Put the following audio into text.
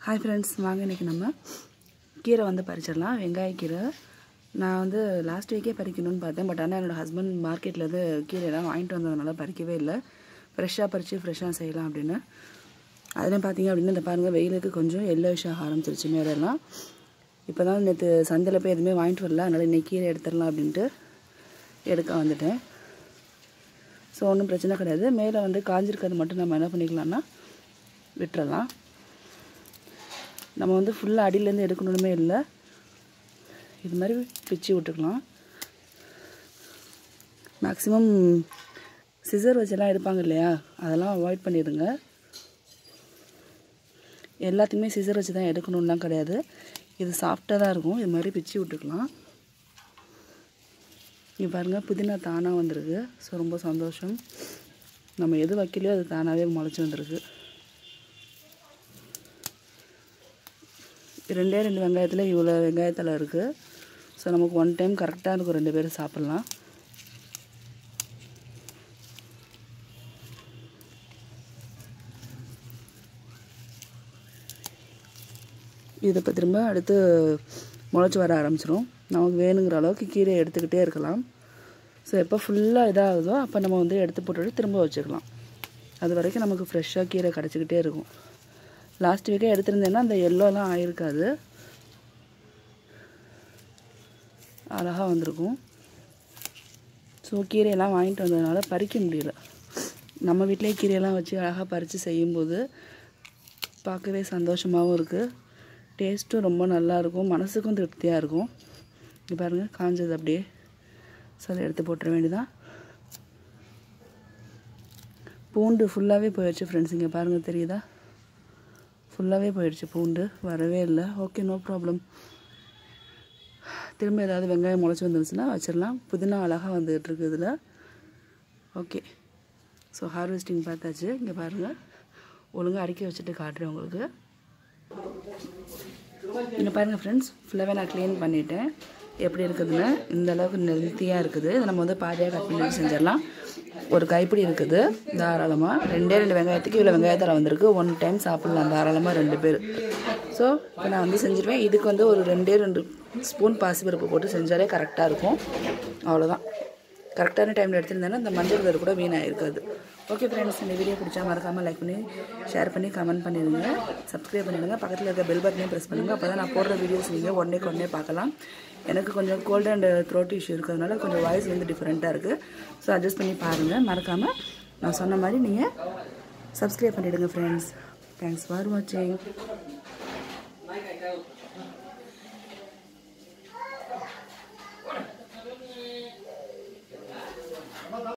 hi friends வாங்க இன்றைக்கி நம்ம கீரை வந்து பறிச்சிடலாம் வெங்காயக்கீரை நான் வந்து லாஸ்ட் வீக்கே பறிக்கணும்னு பார்த்தேன் பட் ஆனால் என்னோடய ஹஸ்பண்ட் மார்க்கெட்லேருந்து கீரையெல்லாம் வாங்கிட்டு வந்ததுனால பறிக்கவே இல்லை ஃப்ரெஷ்ஷாக பறித்து ஃப்ரெஷ்ஷாக செய்யலாம் அப்படின்னு அதில் பார்த்தீங்க அப்படின்னா இந்த பாருங்கள் வெயிலுக்கு கொஞ்சம் எல்லோஷ் ஆக ஆரம்பிச்சிருச்சு மேலெல்லாம் இப்போ தான் நேற்று சந்தையில் போய் எதுவுமே வாங்கிட்டு வரல அதனால் இன்றைக்கி கீரை எடுத்துடலாம் அப்படின்ட்டு எடுக்க வந்துட்டேன் ஸோ ஒன்றும் பிரச்சனை கிடையாது மேலே வந்து காஞ்சிருக்கிறது மட்டும் நம்ம என்ன பண்ணிக்கலாம்னா விட்டுறலாம் நம்ம வந்து ஃபுல்லாக அடியிலேருந்து எடுக்கணுமே இல்லை இது மாதிரி பிச்சு விட்டுக்கலாம் மேக்ஸிமம் சிசர் வச்செல்லாம் எடுப்பாங்க இல்லையா அதெல்லாம் அவாய்ட் பண்ணிடுங்க எல்லாத்தையுமே சிசர் வச்சு தான் எடுக்கணும்லாம் கிடையாது இது சாஃப்டாக தான் இருக்கும் இது மாதிரி பிச்சு விட்டுக்கலாம் இங்கே பாருங்கள் புதினா தானாக வந்திருக்கு ஸோ ரொம்ப சந்தோஷம் நம்ம எது வைக்கலையோ அது தானாகவே முளைச்சி வந்திருக்கு ரெண்டே ரெண்டு வெங்காயத்தில் இவ்வளோ வெங்காயத்தில் இருக்குது ஸோ நமக்கு ஒன் டைம் கரெக்டாக இருக்கும் ரெண்டு பேரும் சாப்பிட்லாம் இது இப்போ திரும்ப அடுத்து முளைச்சி வர ஆரம்பிச்சிரும் நமக்கு வேணுங்கிற அளவுக்கு கீரை எடுத்துக்கிட்டே இருக்கலாம் ஸோ எப்போ ஃபுல்லாக இதாகுதோ அப்போ நம்ம வந்து எடுத்து போட்டுட்டு திரும்ப வச்சுக்கலாம் அது வரைக்கும் நமக்கு ஃப்ரெஷ்ஷாக கீரை கிடச்சிக்கிட்டே இருக்கும் லாஸ்ட் வீக்கே எடுத்திருந்தேன்னா அந்த எல்லோலாம் ஆயிருக்காது அழகாக வந்திருக்கும் ஸோ கீரையெல்லாம் வாங்கிட்டு வந்ததுனால பறிக்க முடியல நம்ம வீட்டிலே கீரையெல்லாம் வச்சு அழகாக பறித்து செய்யும்போது பார்க்கவே சந்தோஷமாகவும் இருக்குது டேஸ்ட்டும் ரொம்ப நல்லாயிருக்கும் மனசுக்கும் திருப்தியாக இருக்கும் இங்கே பாருங்கள் காஞ்சது அப்படியே ஸோ அதை எடுத்து போட்டுற வேண்டியதான் பூண்டு ஃபுல்லாகவே போயிடுச்சு ஃப்ரெண்ட்ஸ் இங்கே பாருங்கள் தெரியுதா ஃபுல்லாகவே போயிடுச்சு பூண்டு வரவே இல்லை ஓகே நோ ப்ராப்ளம் திரும்ப ஏதாவது வெங்காயம் முளைச்சி வந்துருச்சுன்னா வச்சிடலாம் புதினா அழகாக வந்துகிட்ருக்கு இதில் ஓகே ஸோ ஹார்வெஸ்டிங் பார்த்தாச்சு இங்கே பாருங்கள் ஒழுங்காக அடுக்கி வச்சுட்டு காட்டுறேன் உங்களுக்கு இங்கே பாருங்கள் ஃப்ரெண்ட்ஸ் ஃபுல்லாகவே நான் க்ளீன் பண்ணிட்டேன் எப்படி இருக்குதுன்னு இந்த அளவுக்கு நெருத்தியாக இருக்குது இதை நம்ம வந்து பாதியாக கட் பண்ணி செஞ்சிடலாம் ஒரு கைப்பிடி இருக்குது தாராளமாக ரெண்டே ரெண்டு வெங்காயத்துக்கு இவ்வளோ வெங்காயத்தில் வந்திருக்கு ஒன் டைம் சாப்பிட்லாம் தாராளமாக ரெண்டு பேர் ஸோ இப்போ நான் வந்து செஞ்சுருவேன் இதுக்கு வந்து ஒரு ரெண்டே ரெண்டு ஸ்பூன் பாசிப்பருப்பு போட்டு செஞ்சாலே கரெக்டாக இருக்கும் அவ்வளோதான் கரெக்டான டைமில் எடுத்திருந்தேன்னா இந்த மஞ்சள் கலர் கூட வீணாக இருக்காது ஓகே ஃப்ரெண்ட்ஸ் இந்த வீடியோ பிடிச்சா மறக்காமல் லைக் பண்ணி ஷேர் பண்ணி கமெண்ட் பண்ணிடுங்க சப்ஸ்கிரைப் பண்ணிடுங்க பக்கத்தில் இருக்க பெல் பட்டனையும் ப்ரெஸ் பண்ணுங்கள் அப்போ தான் நான் போடுற வீடியோஸ் நீங்கள் உடனே உடனே பார்க்கலாம் எனக்கு கொஞ்சம் கோல்டு அண்ட் த்ரோட் இஷ்யூ இருக்கிறதுனால கொஞ்சம் வாய்ஸ் வந்து டிஃப்ரெண்ட்டாக இருக்குது ஸோ அட்ஜஸ்ட் பண்ணி பாருங்கள் மறக்காமல் நான் சொன்ன மாதிரி நீங்கள் சப்ஸ்கிரைப் பண்ணிவிடுங்க ஃப்ரெண்ட்ஸ் தேங்க்ஸ் ஃபார் வாட்சிங்